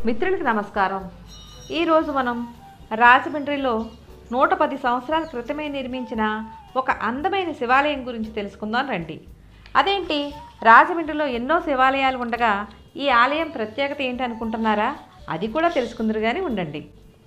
మిత్రులకి నమస్కారం ఈరోజు మనం రాజమండ్రిలో నూట పది సంవత్సరాల క్రితమే నిర్మించిన ఒక అందమైన శివాలయం గురించి తెలుసుకుందాం రండి అదేంటి రాజమండ్రిలో ఎన్నో శివాలయాలు ఉండగా ఈ ఆలయం ప్రత్యేకత ఏంటి అనుకుంటున్నారా అది కూడా తెలుసుకుందరు కానీ ఉండండి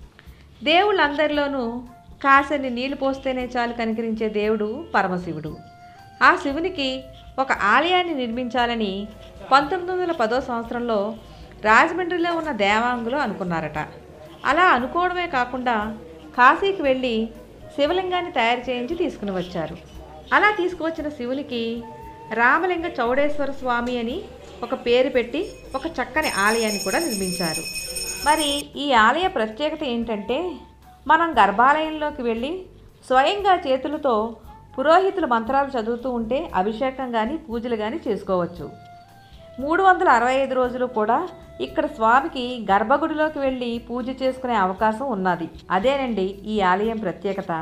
దేవుళ్ళందరిలోనూ కాసని నీళ్లు పోస్తేనే చాలు కనికరించే దేవుడు పరమశివుడు ఆ శివునికి ఒక ఆలయాన్ని నిర్మించాలని పంతొమ్మిది వందల పదో సంవత్సరంలో రాజమండ్రిలో ఉన్న దేవాంగులు అనుకున్నారట అలా అనుకోవడమే కాకుండా కాశీకి వెళ్ళి శివలింగాన్ని తయారు చేయించి తీసుకుని వచ్చారు అలా తీసుకువచ్చిన శివునికి రామలింగ చౌడేశ్వర స్వామి అని ఒక పేరు పెట్టి ఒక చక్కని ఆలయాన్ని కూడా నిర్మించారు మరి ఈ ఆలయ ప్రత్యేకత ఏంటంటే మనం గర్భాలయంలోకి వెళ్ళి స్వయంగా చేతులతో పురోహితులు మంత్రాలు చదువుతూ ఉంటే అభిషేకం కానీ పూజలు కానీ చేసుకోవచ్చు మూడు వందల అరవై ఐదు రోజులు కూడా ఇక్కడ స్వామికి గర్భగుడిలోకి వెళ్ళి పూజ చేసుకునే అవకాశం ఉన్నది అదేనండి ఈ ఆలయం ప్రత్యేకత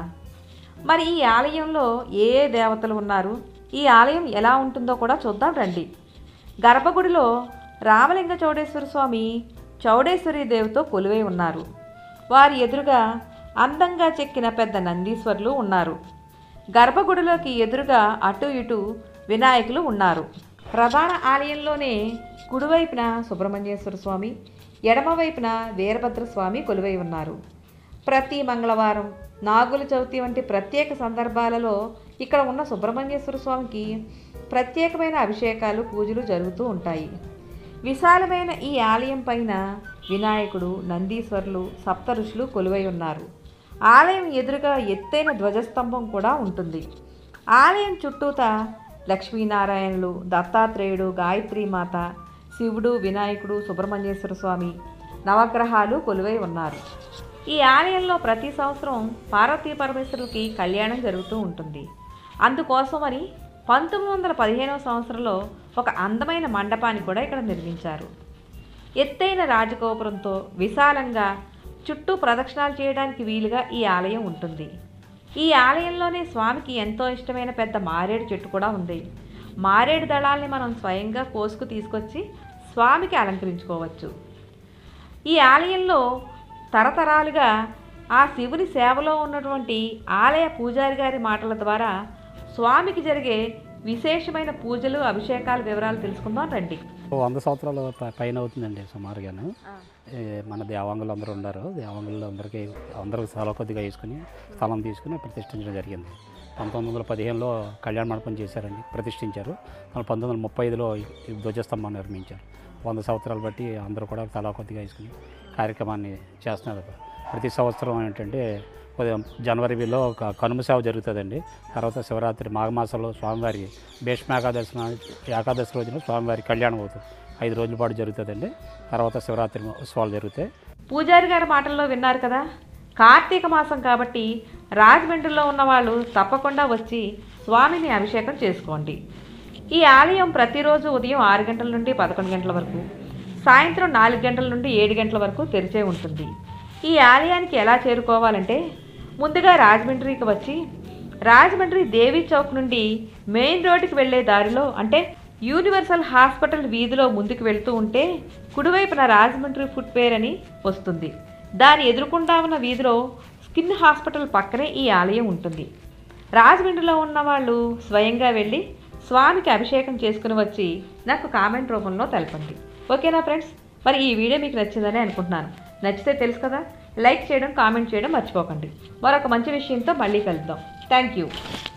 మరి ఈ ఆలయంలో ఏ ఏ దేవతలు ఉన్నారు ఈ ఆలయం ఎలా ఉంటుందో కూడా చూద్దాం రండి గర్భగుడిలో రామలింగ చౌడేశ్వర స్వామి చౌడేశ్వరి దేవితో కొలువై ఉన్నారు వారి ఎదురుగా అందంగా చెక్కిన పెద్ద నందీశ్వర్లు ఉన్నారు గర్భగుడిలోకి ఎదురుగా అటు ఇటు వినాయకులు ఉన్నారు ప్రధాన ఆలయంలోనే కుడివైపున సుబ్రహ్మణ్యేశ్వర స్వామి ఎడమవైపున వీరభద్ర స్వామి కొలువై ఉన్నారు ప్రతి మంగళవారం నాగుల చవితి వంటి ప్రత్యేక సందర్భాలలో ఇక్కడ ఉన్న సుబ్రహ్మణ్యేశ్వర స్వామికి ప్రత్యేకమైన అభిషేకాలు పూజలు జరుగుతూ ఉంటాయి విశాలమైన ఈ ఆలయం పైన వినాయకుడు నందీశ్వరులు సప్త ఋషులు కొలువై ఉన్నారు ఆలయం ఎదురుగా ఎత్తైన ధ్వజస్తంభం కూడా ఉంటుంది ఆలయం చుట్టూత లక్ష్మీనారాయణులు దత్తాత్రేయుడు గాయత్రీమాత శివుడు వినాయకుడు సుబ్రహ్మణ్యేశ్వర స్వామి నవగ్రహాలు కొలువై ఉన్నారు ఈ ఆలయంలో ప్రతి సంవత్సరం పార్వతీ పరమేశ్వరులకి కళ్యాణం జరుగుతూ ఉంటుంది అందుకోసమని పంతొమ్మిది వందల పదిహేనవ సంవత్సరంలో ఒక అందమైన మండపాన్ని కూడా ఇక్కడ నిర్మించారు ఎత్తైన రాజగోపురంతో విశాలంగా చుట్టూ ప్రదక్షిణాలు చేయడానికి వీలుగా ఈ ఆలయం ఉంటుంది ఈ ఆలయంలోనే స్వామికి ఎంతో ఇష్టమైన పెద్ద మారేడు చెట్టు కూడా ఉంది మారేడు దళాల్ని మనం స్వయంగా కోసుకు తీసుకొచ్చి స్వామికి అలంకరించుకోవచ్చు ఈ ఆలయంలో తరతరాలుగా ఆ శివుని సేవలో ఉన్నటువంటి ఆలయ పూజారి గారి మాటల ద్వారా స్వామికి జరిగే విశేషమైన పూజలు అభిషేకాల వివరాలు తెలుసుకుందాం రండి ఓ వంద సంవత్సరాల ప- పైన అవుతుందండి సుమారుగాను ఏ, మన దేవాంగులు అందరూ ఉన్నారు దేవాంగులు అందరికీ అందరూ స్థలం కొద్దిగా వేసుకుని స్థలం తీసుకుని ప్రతిష్ఠించడం జరిగింది పంతొమ్మిది వందల పదిహేనులో కళ్యాణ మండపం చేశారండి ప్రతిష్ఠించారు మళ్ళీ పంతొమ్మిది వందల ముప్పై ఐదులో ఈ ఈ ధ్వజస్తంభం నిర్మించారు వంద సంవత్సరాలు బట్టి అందరూ కూడా తలా కొద్దిగా వేసుకుని కార్యక్రమాన్ని చేస్తున్నారు ప్రతి సంవత్సరం ఏంటంటే ఉదయం జనవరిలో ఒక కనుమ సేవ జరుగుతుందండి తర్వాత శివరాత్రి మాఘమాసంలో స్వామివారి భీష్మ ఏకాదశి నాడు- ఏకాదశి రోజున స్వామివారి కళ్యాణం అవుతుంది ఐదు రోజుల పాటు జరుగుతుందండి తర్వాత శివరాత్రి ఉత్సవాలు జరుగుతాయి పూజారి గారి మాటల్లో విన్నారు కదా కార్తీక మాసం కాబట్టి రాజమండ్రిలో ఉన్న వాళ్ళు తప్పకుండా వచ్చి స్వామిని అభిషేకం చేసుకోండి ఈ ఆలయం ప్రతిరోజు ఉదయం ఆరు గంటల నుండి పదకొండు గంటల వరకు సాయంత్రం నాలుగు గంటల నుండి ఏడు గంటల వరకు తెరిచే ఉంటుంది ఈ ఆలయానికి ఎలా చేరుకోవాలంటే ముందుగా రాజమండ్రికి వచ్చి రాజమండ్రి దేవీ చౌక్ నుండి మెయిన్ రోడ్డుకి వెళ్ళే దారిలో అంటే యూనివర్సల్ హాస్పిటల్ వీధిలో ముందుకు వెళ్తూ ఉంటే కుడివైపున రాజమండ్రి ఫుట్ వేర్ అని వస్తుంది దాని ఎదురుకుండా ఉన్న వీధిలో స్కిన్ హాస్పిటల్ పక్కనే ఈ ఆలయం ఉంటుంది రాజమండ్రిలో ఉన్న వాళ్ళు స్వయంగా వెళ్ళి స్వామికి అభిషేకం చేసుకుని వచ్చి నాకు కామెంట్ రూపంలో తెలపండి ఓకేనా ఫ్రెండ్స్ మరి ఈ వీడియో మీకు నచ్చిందని అనుకుంటున్నాను నచ్చితే తెలుసు కదా లైక్ చేయడం కామెంట్ చేయడం మర్చిపోకండి మరొక మంచి విషయంతో మళ్ళీ కలుద్దాం థ్యాంక్ యూ